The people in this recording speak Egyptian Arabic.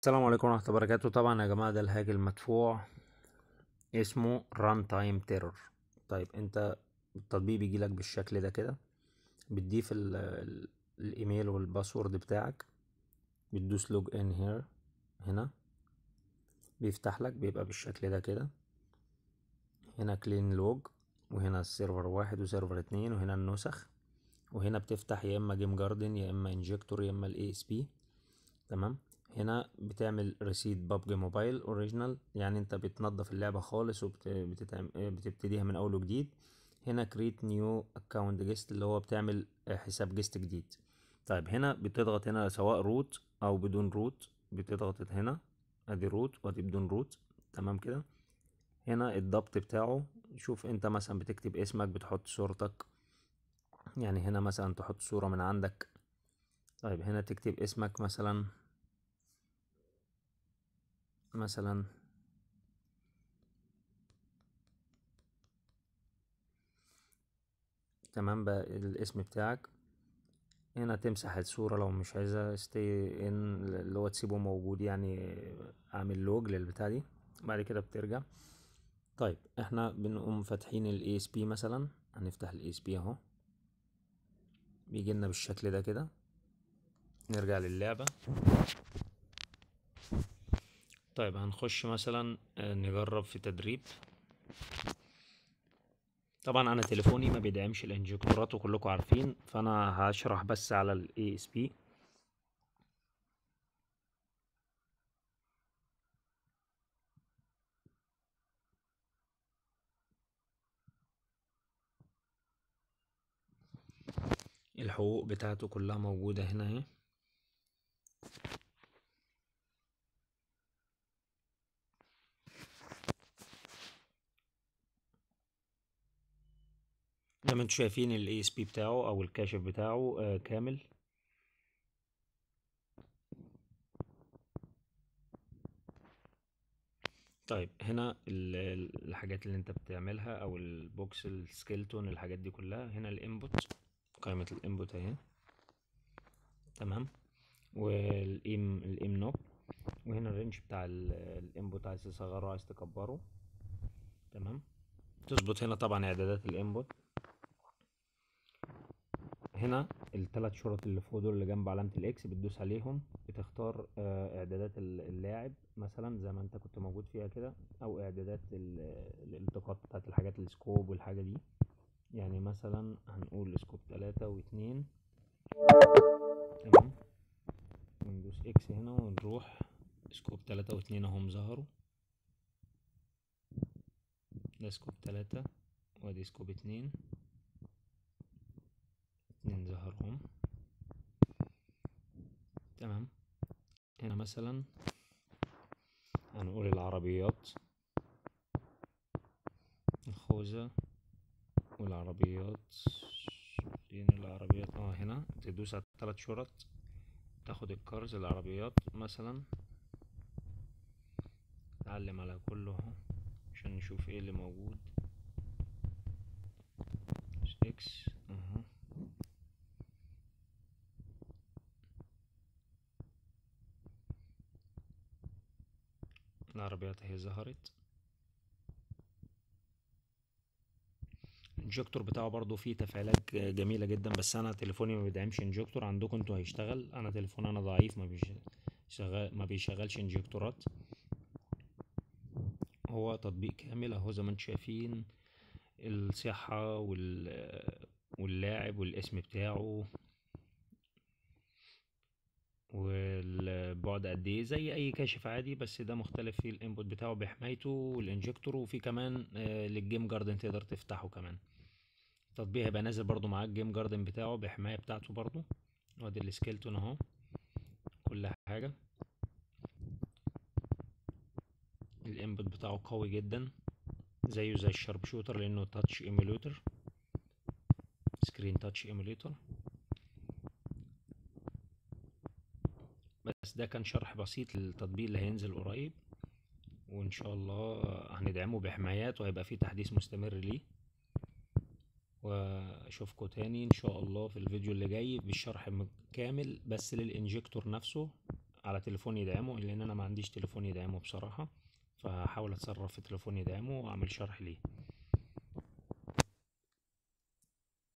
السلام عليكم ورحمة الله وبركاته طبعا يا جماعة ده الهاك المدفوع اسمه ران تايم تيرور طيب انت التطبيق بيجيلك بالشكل ده كده بتضيف ال- ال- الايميل والباسورد بتاعك بتدوس لوج ان هير هنا بيفتح لك بيبقى بالشكل ده كده هنا كلين لوج وهنا السيرفر واحد وسيرفر اتنين وهنا النسخ وهنا بتفتح يا اما جيم جاردن يا اما انجكتور يا اما الاي اس بي تمام هنا بتعمل ريسيت بابجي موبايل اوريجينال يعني انت بتنظف اللعبة خالص وبتبتديها من اول وجديد هنا كريت نيو اكونت جيست اللي هو بتعمل آه، حساب جيست جديد طيب هنا بتضغط هنا سواء روت او بدون روت بتضغط هنا ادي روت وادي بدون روت تمام كده هنا الضبط بتاعه شوف انت مثلا بتكتب اسمك بتحط صورتك يعني هنا مثلا تحط صورة من عندك طيب هنا تكتب اسمك مثلا مثلا تمام بقى الاسم بتاعك هنا تمسح الصورة لو مش عايزها stay in اللي هو تسيبه موجود يعني اعمل لوج للبتاع دي بعد كده بترجع طيب احنا بنقوم فاتحين ال ASP مثلا هنفتح ال ASP اهو بيجي لنا بالشكل ده كده نرجع للعبة طيب هنخش مثلا آه، نجرب في تدريب طبعا انا تليفوني ما بيدعمش الانجكتورات وكلكم عارفين فانا هشرح بس على ال ASP الحقوق بتاعته كلها موجودة هنا اهي زي ما انتم شايفين ال ASP بتاعه او الكاشف بتاعه آه كامل طيب هنا ال- ال- الحاجات اللي انت بتعملها او البوكس السكيلتون الحاجات دي كلها هنا الانبوت قائمة الانبوت اهي تمام والام الام نوب وهنا الرينج بتاع الانبوت عايز تصغره عايز تكبره تمام تظبط هنا طبعا اعدادات الانبوت هنا الثلاث شرط اللي فوق دول اللي جنب علامة الاكس بتدوس عليهم بتختار آه، اعدادات ال- اللاعب مثلا زي ما انت كنت موجود فيها كده او اعدادات ال- الالتقاط بتاعت الحاجات السكوب والحاجة دي يعني مثلا هنقول سكوب تلاتة واتنين تمام وندوس اكس هنا ونروح سكوب تلاتة واتنين اهم ظهروا ده سكوب تلاتة وادي سكوب اتنين اتنين ظهرهم تمام هنا مثلا هنقول العربيات الخوذة والعربيات فين العربيات اه هنا تدوس على التلات شرط تاخد الكارز العربيات مثلا نعلم على كله اهو عشان نشوف ايه اللي موجود اكس اهو العربيات اهي ظهرت الانجكتور بتاعه برضو فيه تفعيلات ج- جميلة جدا بس انا تليفوني ما بيدعمش انجكتور عندكم انتوا هيشتغل انا تليفوني انا ضعيف ما بيشغل ما بيشغلش انجكتورات هو تطبيق كامل اهو زي ما انتم شايفين الصحة وال واللاعب والاسم بتاعه والبعد قد ايه زي اي كاشف عادي بس ده مختلف فيه الانبوت بتاعه بحمايته والانجكتور وفي كمان آه، للجيم جاردن تقدر تفتحه كمان التطبيق هيبقى نازل برضو معاك الجيم جاردن بتاعه بحماية بتاعته برضو وادي السكيلتون اهو كل حاجة الانبوت بتاعه قوي جدا زيه زي الشارب شوتر لانه تاتش ايميوليتر سكرين تاتش ايميوليتر بس ده كان شرح بسيط للتطبيق اللي هينزل قريب وان شاء الله هندعمه بحمايات وهيبقى فيه تحديث مستمر ليه واشوفكم تاني ان شاء الله في الفيديو اللي جاي بالشرح م- كامل بس للانجكتور نفسه على تليفون يدعمه لان انا ما عنديش تليفون يدعمه بصراحة فهحاول اتصرف في تليفون يدعمه واعمل شرح ليه